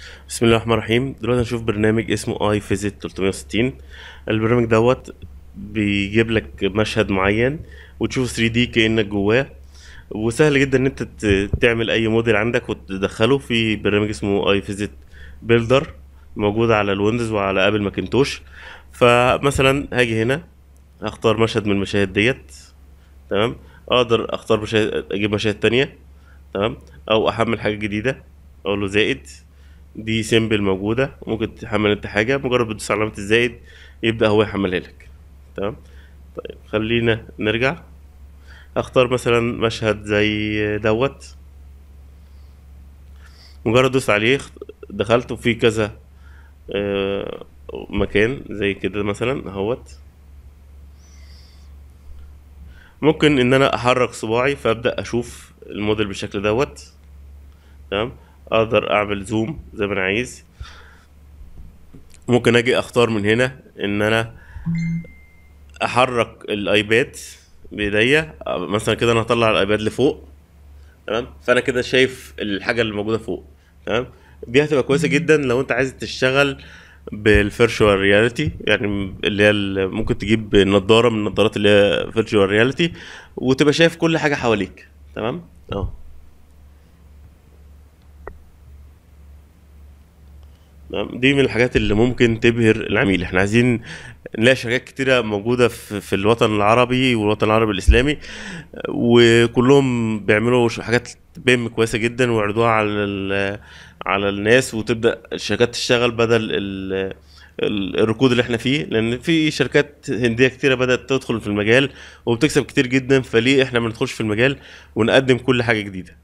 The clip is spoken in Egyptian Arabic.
بسم الله الرحمن الرحيم دلوقتي هنشوف برنامج اسمه اي فيزيت 360 البرنامج دوت بيجيب لك مشهد معين وتشوف 3 دي كأنك جواه وسهل جدا ان انت ت- تعمل اي موديل عندك وتدخله في برنامج اسمه اي فيزيت بيلدر موجود على الويندوز وعلى ابل ماكنتوش فمثلا هاجي هنا اختار مشهد من المشاهد ديت تمام اقدر اختار مشاهد اجيب مشاهد تانية تمام او احمل حاجة جديدة اقول له زائد دي سيمبل موجودة ممكن تحمل انت حاجة مجرد بتدوس على علامة الزائد يبدأ هو يحملها لك تمام طيب خلينا نرجع اختار مثلا مشهد زي دوت مجرد دوس عليه اخت- دخلت وفي كذا آه، مكان زي كده مثلا اهوت ممكن ان انا احرك صباعي فابدأ اشوف الموديل بالشكل دوت تمام اقدر اعمل زوم زي ما انا عايز ممكن اجي اختار من هنا ان انا احرك الايباد بايديا مثلا كده انا هطلع الايباد لفوق تمام فانا كده شايف الحاجه اللي موجوده فوق تمام دي هتبقى كويسه جدا لو انت عايز تشتغل بالفيرتشوال رياليتي يعني اللي هي ال- ممكن تجيب نظاره من النظارات اللي هي فيرتشوال رياليتي وتبقى شايف كل حاجه حواليك تمام اه تمام؟ دي من الحاجات اللي ممكن تبهر العميل احنا عايزين نلاقي شركات كتيرة موجودة في, في الوطن العربي والوطن العربي الإسلامي وكلهم بيعملوا ش- حاجات بيم كويسة جدا ويعرضوها على ال- على الناس وتبدأ الشركات تشتغل بدل ال- ال- الركود اللي احنا فيه لأن في شركات هندية كتيرة بدأت تدخل في المجال وبتكسب كتير جدا فليه احنا ما ندخلش في المجال ونقدم كل حاجة جديدة